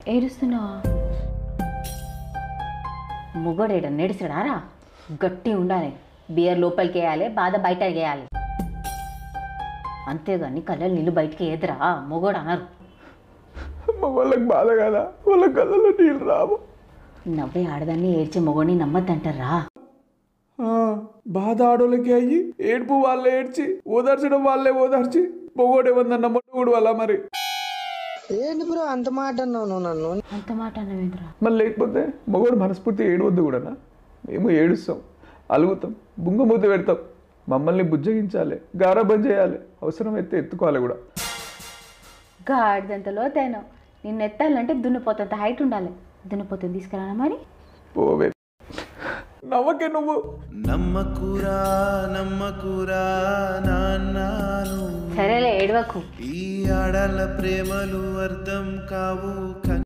ఏడుస్తున్నావా మొగోడేడ నెడిసాడారా గట్టి ఉండాలి బియర్ లోపలికి వేయాలి బాధ బయట వేయాలి అంతేగాని కళ్ళ నీళ్ళు బయటికి ఏదిరా మొగోడు అనరు మా వాళ్ళకి బాధ కదా వాళ్ళ కళ్ళలో నీళ్ళు రావు నవ్వే ఆడదాన్ని ఏడ్చే మొగోడిని నమ్మద్దంటారా ఆ, బాధ ఆడోళ్ళకి అయ్యి ఏడుపు వాళ్ళే ఏడ్చి ఓదార్చడం వాళ్ళే ఓదార్చి పొగోడేమందన్న మొట్టగుడు వాళ్ళ మరి ఏంటి బ్రో అంత మాట అన్నావు నువ్వు నన్ను అంత మాట అన్నవేంద్రా మరి లేకపోతే మగోడు మనస్ఫూర్తి ఏడవద్దు కూడానా మేము ఏడుస్తాం అలుగుతాం బుంగమూత పెడతాం మమ్మల్ని బుజ్జగించాలి గారాబం చేయాలి అవసరమైతే ఎత్తుకోవాలి కూడా గాడిదంత లోతైన నిన్ను ఎత్తాలంటే దున్నిపోతంత హైట్ ఉండాలి దున్నిపోతుంది తీసుకురానా మరి పోవే నవ్వకే నువ్వు నమ్మకురా నమ్మకురా నాన్నాను సరేలే ఏడవకు ఈ ఆడల ప్రేమలు అర్థం కావు